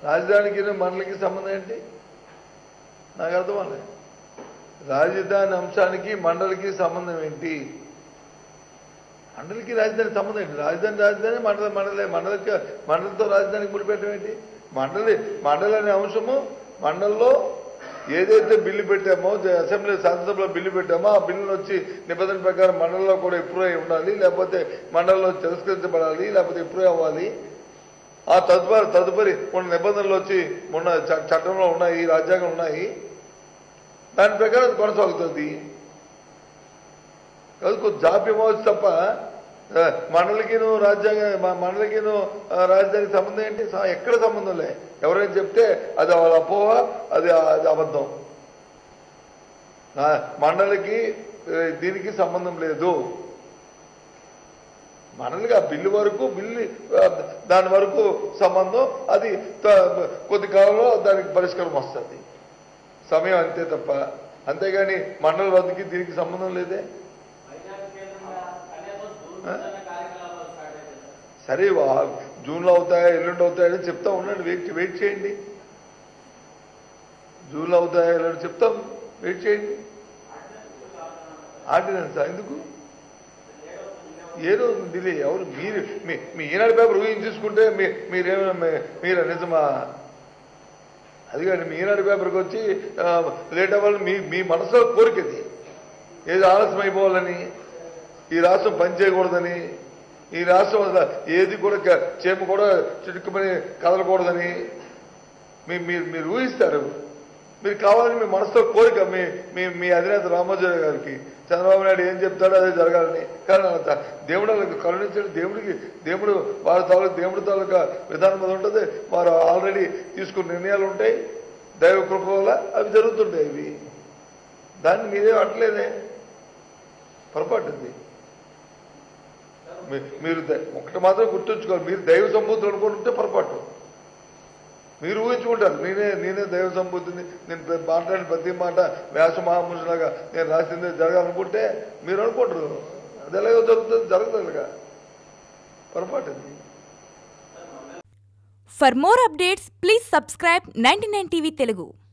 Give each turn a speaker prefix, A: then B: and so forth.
A: రాజధానికి మండలికి సంబంధం ఏంటి నాకు అర్థం అవ్వలే రాజధాని అంశానికి మండలికి సంబంధం ఏంటి మండలికి రాజధాని సంబంధం ఏంటి రాజధాని రాజధాని మండలి మండలి మండలికి మండలితో రాజధానికి ముడిపెట్టడం ఏంటి మండలి మండలి అనే అంశము మండలిలో ఏదైతే బిల్లు పెట్టామో జ- అసెంబ్లీ శాసనసభలో బిల్లు పెట్టామో ఆ బిల్లును వచ్చి నిబంధన ప్రకారం మండలిలో కూడా ఇంప్రూవ్ అయి ఉండాలి లేకపోతే మండలిలో తిరస్కరించబడాలి లేకపోతే ఇంప్రూవ్ అవ్వాలి ఆ తదుపరి తదుపరి కొన్ని నిబంధనలు వచ్చి మొన్న చ- చట్టంలో ఉన్నాయి రాజ్యాంగం ఉన్నాయి దాని ప్రకారం అది కొనసాగుతుంది కాదు కొంచెం జాప్యం అవచ్చు తప్ప ఆ, మండలికిను రాజ్యాంగ మ- మండలికిను ఆ, రాజధానికి సంబంధం ఏంటి స- ఎక్కడ సంబంధం లే ఎవరైనా చెప్తే అది వాళ్ళ అపోహ అది అది అబద్ధం ఆ, మండలికి ఆ, దీనికి సంబంధం లేదు మనల్ని ఆ బిల్లు వరకు బిల్లు ఆ, దాని వరకు సంబంధం అది త- కొద్ది కాలంలో దానికి పరిష్కారం వస్తుంది సమయం అంతే తప్ప అంతేగాని మండల రద్దుకి దీనికి సంబంధం లేదే ఆ? సరే వా- జూన్లో అవుతాయా ఎల్లుండి అవుతాయని చెప్తా ఉండండి వెయిట్ వెయిట్ చేయండి జూన్లో అవుతాయా ఎల్లుండి చెప్తాం వెయిట్ చేయండి ఆర్డినెన్స్ ఎందుకు ఏ రోజు డిలే ఎవరు మీరు మీ మీ ఈనాడు పేపర్ ఊహించేసుకుంటే మీ మీరేమైనా మీ- మీరా నిజమా అది కానీ మీ ఈనాడు పేపర్కి వచ్చి ఆ, లేట్ అవ్వాలని మీ మీ మనసులో కోరికది ఏది ఆలస్యం అయిపోవాలని ఈ రాష్ట్రం పనిచేయకూడదని ఈ రాష్ట్రం అసలు ఏది కూడా క- చేమ కూడా చిటుక్కుమని కదలకూడదని మీ మీరు మీరు ఊహిస్తారు మీరు కావాలని మీ మనసులో కోరిక మీ మీ మీ అధినేత రామోజీరావు గారికి చంద్రబాబు నాయుడు ఏం చెప్తాడో అదే జరగాలని కానీ అంత దేవుడు వాళ్ళకి కరుణించడం దేవుడికి దేవుడు వారి తాలూకు దేవుడి తాలూకా విధానం మీద ఉంటుంది వారు ఆల్రెడీ తీసుకున్న నిర్ణయాలు ఉంటాయి దైవ కృప వల్ల అవి జరుగుతుంటాయి ఇవి దాన్ని మీరే అట్లేదే పొరపాటు ఇది మీ- మీరు ద- ఒకటి మాత్రం గుర్తుంచుకోవాలి మీరు దైవ సంబూతులు అనుకుంటుంటే పొరపాటు మీరు ఊహించుకుంటారు నేనే నేనే దైవ సంబూతిని నేను ప్ర- మాట్లాడిన ప్రతి మాట వ్యాస మహాముషులాగా నేను రాసిందే జరగాలనుకుంటే మీరు అనుకుంటారు అది ఎలాగో జరుగుతుంది జరుగుతుంది ఇలాగా పొరపాటు ఇది
B: For more updates, please subscribe 99 TV Telugu.